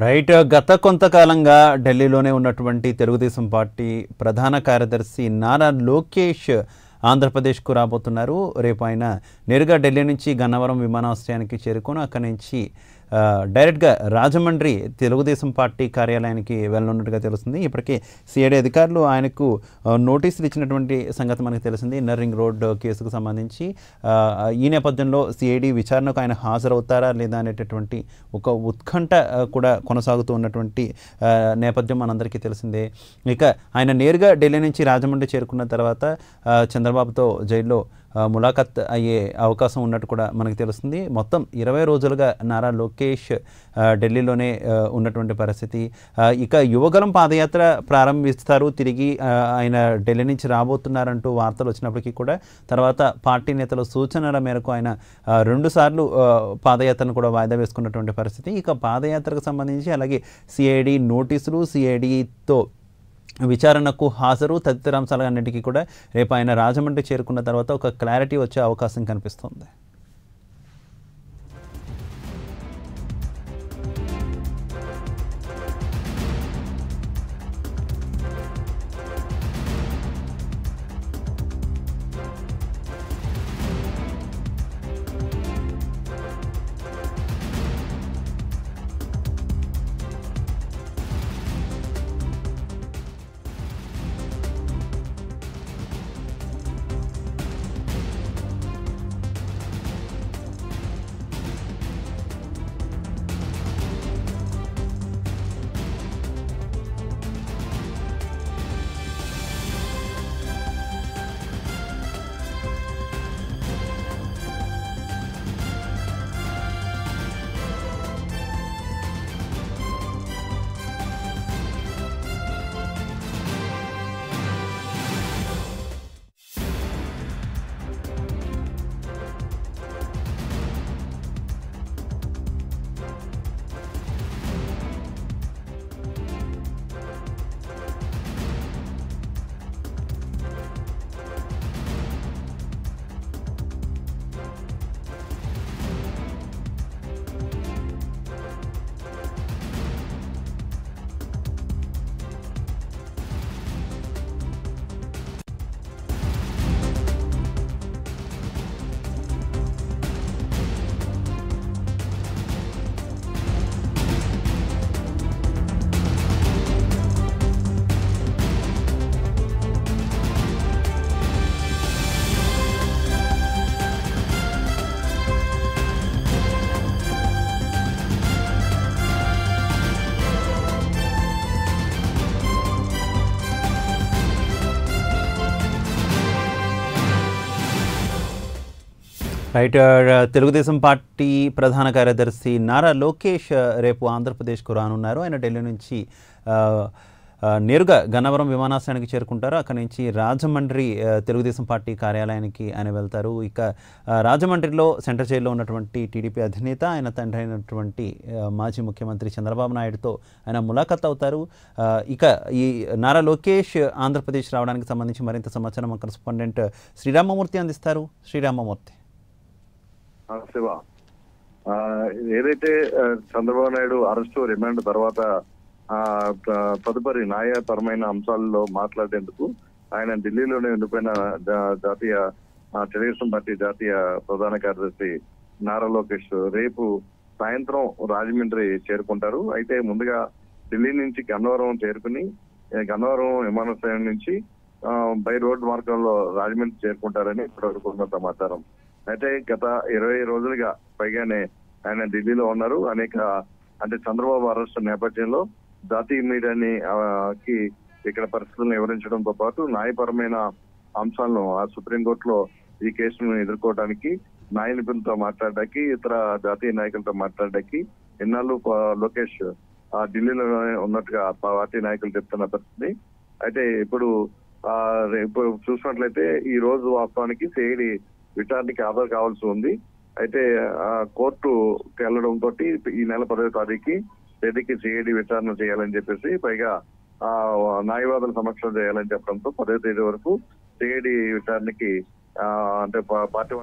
right గత కొంతకాలంగా ఢిల్లీలోనే ఉన్నటువంటి తెలుగుదేశం పార్టీ ప్రధాన కార్యదర్శి నారా లోకేష్ ఆంధ్రప్రదేశ్కు రాబోతున్నారు రేపు ఆయన నేరుగా ఢిల్లీ నుంచి గన్నవరం విమానాశ్రయానికి చేరుకొని అక్కడి నుంచి ఆ, డైరెక్ట్గా రాజమండ్రి తెలుగుదేశం పార్టీ కార్యాలయానికి వెళ్ళనున్నట్టుగా తెలుస్తుంది ఇప్పటికే సిఐడి అధికారులు ఆయనకు ఆ, నోటీసులు ఇచ్చినటువంటి సంగతి మనకు తెలిసింది ఇన్నర్ రింగ్ రోడ్ కేసుకు సంబంధించి ఆ, ఈ నేపథ్యంలో సిఐడి విచారణకు ఆయన హాజరవుతారా లేదా అనేటటువంటి ఒక ఉత్కంఠ ఆ, కూడా కొనసాగుతూ ఉన్నటువంటి ఆ, నేపథ్యం మనందరికీ తెలిసిందే ఇక ఆయన నేరుగా ఢిల్లీ నుంచి రాజమండ్రి చేరుకున్న తర్వాత ఆ, చంద్రబాబుతో జైల్లో ఆ, ములాఖత్ అయ్యే అవకాశం ఉన్నట్టు కూడా మనకు తెలుస్తుంది మొత్తం ఇరవై రోజులుగా నారా లోకేష్ ఆ, ఢిల్లీలోనే ఆ, ఉన్నటువంటి పరిస్థితి ఆ, ఇక యువగలం పాదయాత్ర ప్రారంభిస్తారు తిరిగి ఆ, ఆయన ఢిల్లీ నుంచి రాబోతున్నారంటూ వార్తలు వచ్చినప్పటికీ కూడా తర్వాత పార్టీ నేతల సూచనల మేరకు ఆయన ఆ, రెండుసార్లు ఆ, పాదయాత్రను కూడా వాయిదా వేసుకున్నటువంటి పరిస్థితి ఇక పాదయాత్రకు సంబంధించి అలాగే సిఐడి నోటీసులు సిఐడితో విచారణకు హాజరు తదితర అంశాలన్నింటికీ కూడా రేపు ఆయన రాజమండ్రి చేరుకున్న తర్వాత ఒక క్లారిటీ వచ్చే అవకాశం కనిపిస్తుంది రైట్ ఆ, తెలుగుదేశం పార్టీ ప్రధాన కార్యదర్శి నారా లోకేష్ ఆ, రేపు ఆంధ్రప్రదేశ్కు రానున్నారు ఆయన ఢిల్లీ నుంచి ఆ, ఆ, నేరుగా గన్నవరం విమానాశ్రయానికి చేరుకుంటారు అక్కడి నుంచి రాజమండ్రి ఆ, తెలుగుదేశం పార్టీ కార్యాలయానికి ఆయన వెళ్తారు ఇక ఆ, రాజమండ్రిలో సెంట్రల్ జైల్లో ఉన్నటువంటి టీడీపీ అధినేత ఆయన తండ్రి అయినటువంటి ఆ, మాజీ ముఖ్యమంత్రి చంద్రబాబు నాయుడుతో ఆయన ములాఖత్ అవుతారు ఆ, ఇక ఈ నారా లోకేష్ ఆంధ్రప్రదేశ్ రావడానికి సంబంధించి మరింత సమాచారం మా కరెస్పాండెంట్ శ్రీరామమూర్తి అందిస్తారు శ్రీరామమూర్తి ఆ, శివ ఆ, ఏదైతే ఆ, చంద్రబాబు నాయుడు అరెస్టు రిమాండ్ తర్వాత ఆ, త- తదుపరి న్యాయపరమైన అంశాల్లో మాట్లాడేందుకు ఆయన ఢిల్లీలోనే ఉండిపోయిన జా- జాతీయ ఆ, తెలుగుదేశం పార్టీ జాతీయ ప్రధాన కార్యదర్శి నారా లోకేష్ రేపు సాయంత్రం రాజమండ్రి చేరుకుంటారు అయితే ముందుగా ఢిల్లీ నుంచి గన్నవరం చేరుకుని ఏ, గన్నవరం విమానాశ్రయం నుంచి ఆ, బై రోడ్ మార్గంలో రాజమండ్రి చేరుకుంటారని ఇప్పటివరకు ఉన్న సమాచారం అయితే గత ఇరవై రోజులుగా పైగానే ఆయన ఢిల్లీలో ఉన్నారు అనేక అంటే చంద్రబాబు అరెస్ట్ నేపథ్యంలో జాతీయ మీడియాని ఆ, కి ఇక్కడ పరిస్థితులను వివరించడంతో పాటు న్యాయపరమైన అంశాలను ఆ సుప్రీంకోర్టులో ఈ కేసును ఎదుర్కోవడానికి న్యాయ నిపుణులతో మాట్లాడడానికి ఇతర జాతీయ నాయకులతో మాట్లాడడానికి ఇన్నాళ్ళు ప- లోకేష్ ఆ ఢిల్లీలో ఉన్నట్టుగా పార్టీ నాయకులు చెప్తున్న పరిస్థితి అయితే ఇప్పుడు ఆ రేపు చూసినట్లయితే ఈ రోజు వాస్తవానికి సిఐడి విచారణకి హాజరు కావాల్సి ఉంది అయితే ఆ కోర్టుకి వెళ్ళడం తోటి ఈ నెల పదవ తారీఖు తేదీకి సిఐడి విచారణ చేయాలని చెప్పేసి పైగా ఆ న్యాయవాదుల సమక్షంలో చేయాలని చెప్పడంతో పదవ తేదీ వరకు సిఐడి విచారణకి ఆ, అంటే పా- పార్టీ